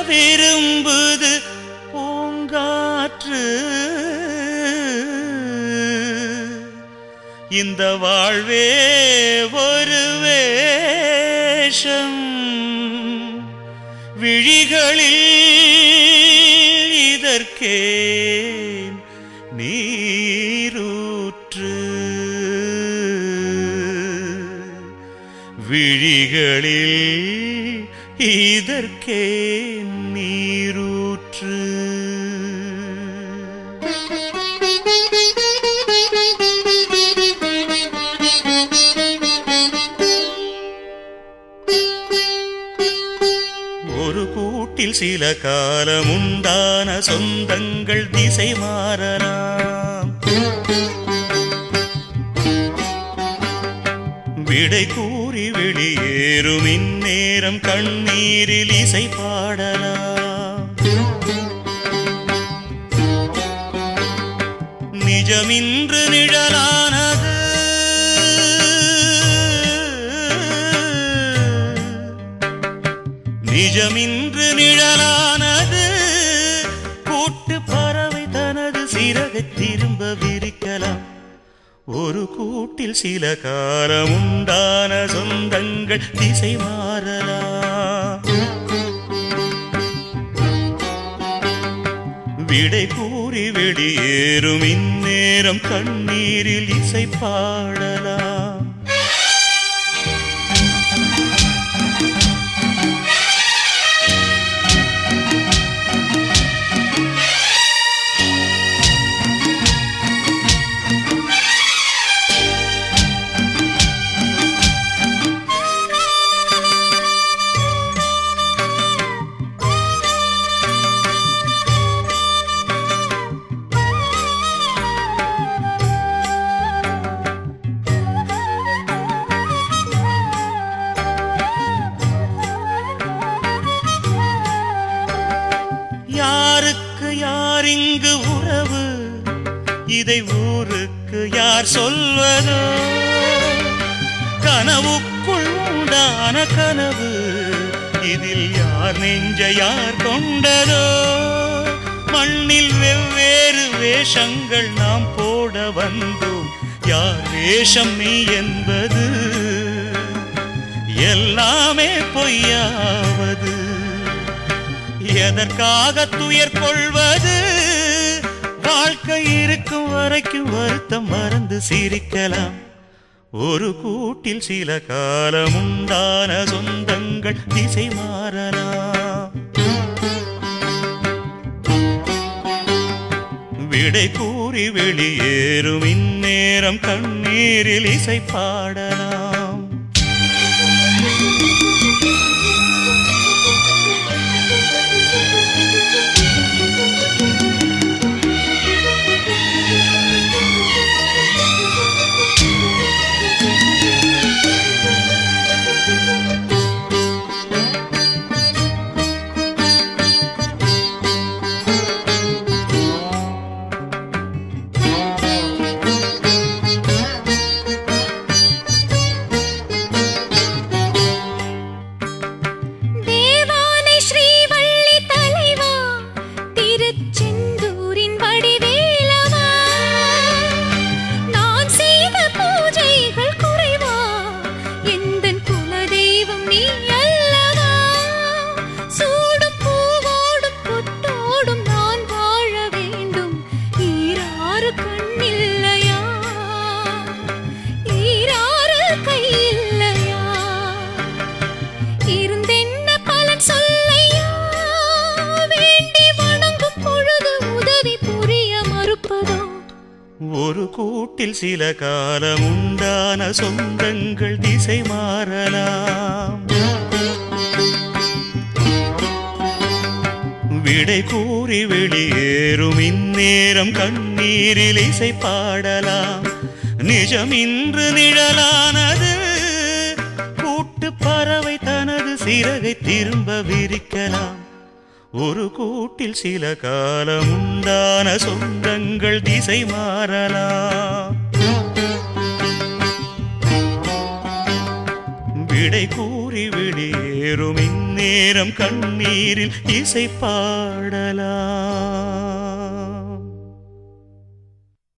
விரும்புது பூங்காற்று இந்த வாழ்வே ஒரு வேஷம் விழிகளில் இதற்கே நீரூற்று விழிகளில் இதற்கே நீரூற்று ஒரு கூட்டில் சில காலம் உண்டான சொந்தங்கள் திசை மாறலாம் விடை கூறி வெளியேறும் இந்நேரம் கண்ணீரில் இசை பாடலாம் நிஜமின்று நிழலானது நிஜமின்று நிழலானது கூட்டு பறவை தனது சிறகை திரும்ப விரிக்கலாம் ஒரு கூட்டில் சில காலம் உண்டான சொந்தங்கள் திசை மாறலாம் விடை கூறி வெளியேறும் இந்நேரம் கண்ணீரில் இசை பாடலாம் யாருக்கு யார் இங்கு உறவு இதை ஊருக்கு யார் சொல்வதோ கனவுக்குள் உண்டான கனவு இதில் யார் நெஞ்ச யார் கொண்டதோ மண்ணில் வெவ்வேறு வேஷங்கள் நாம் போட வந்தோம் யார் வேஷம் நீ என்பது எல்லாமே பொய்யாவது எதற்காக துயர் கொள்வது வாழ்க்கை இருக்கும் வரைக்கும் வருத்தம் மறந்து சிரிக்கலாம் ஒரு கூட்டில் சில காலம் உண்டான சொந்தங்கள் திசை மாறலாம் விடை கூறி வெளியேறும் இந்நேரம் கண்ணீரில் இசை பாடலாம் தேவானை ஸ்ரீவள்ளி தலைவா திருச்செந்தூரின் வடிவேலவா நான் செய்த பூஜைகள் குறைவா எந்தன் குலதெய்வம் நீ அல்லவா சூடும் பூவோடும் பொட்டோடும் நான் வாழ வேண்டும் ஈராறு கண்ணில்லையா ஈராறு கையில்லையா இருந்தென்ன பலன் சொல்லையா வேண்டி வணங்கும் பொழுது உதவி புரிய மறுப்பதோ ஒரு கூட்டில் சில காலம் உண்டான சொந்தங்கள் திசை மாறலாம் விடை கூறி வெளியேறும் இந்நேரம் கண்ணீரில் இசை பாடலாம் நிஜம் இன்று நிழலானது கூட்டு பறவை தனது சிறகை திரும்ப விரிக்கலாம் ஒரு கூட்டில் சில காலம் உண்டான சொந்தங்கள் திசை மாறலாம் விடை கூறி வெளியேறும் இந்நே இந்நேரம் கண்ணீரில் இசை பாடலாம்